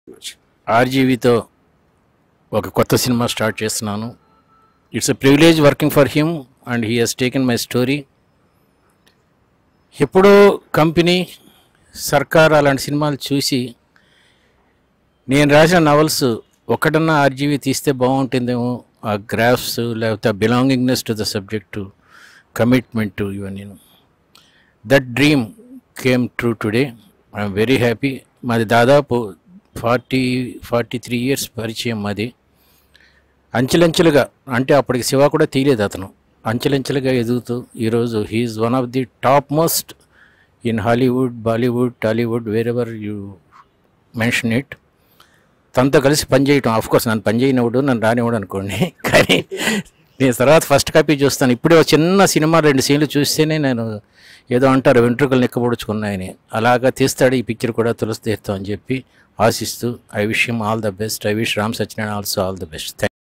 ఆర్జీవితో ఒక కొత్త cinema start చేస్తున్నాను it's a privilege working for him and he he's taken my story ఎప్పుడో company Sarkar అలాంటి సినిమాలు చూసి నేను రాసిన నవల్స్ ఒకటన్నా ఆర్జీవి తీస్తే బాగుంటుందేమో ఆ గ్రాఫ్స్ లేకపోతే ఆ belongingness to the subject commitment ఇవన్నీ that dream came true today I'm very happy మాది దాదాపు ఫార్టీ ఫార్టీ త్రీ ఇయర్స్ పరిచయం మాది అంచెలంచెలుగా అంటే అప్పటికి శివ కూడా తీయలేదు అతను అంచెలంచెలుగా ఎదుగుతూ ఈరోజు he's one of the top most in Hollywood Bollywood Tollywood wherever you mention it తనతో కలిసి పనిచేయటం ఆఫ్ కోర్స్ నన్ను పనిచేయనివాడు నన్ను రానివాడు అనుకోండి కానీ నేను తర్వాత ఫస్ట్ కాపీ చూస్తాను ఇప్పుడే ఒక చిన్న సినిమా రెండు సీన్లు చూస్తేనే నేను ఏదో అంటారు వెంట్రుకలు నిక్కబొడుచుకున్నాయని అలాగా తీస్తాడు ఈ పిక్చర్ కూడా తులసి తీర్థం అని చెప్పి ఆశిస్తూ I wish him all the best I wish Ram Satyanarayana also all the best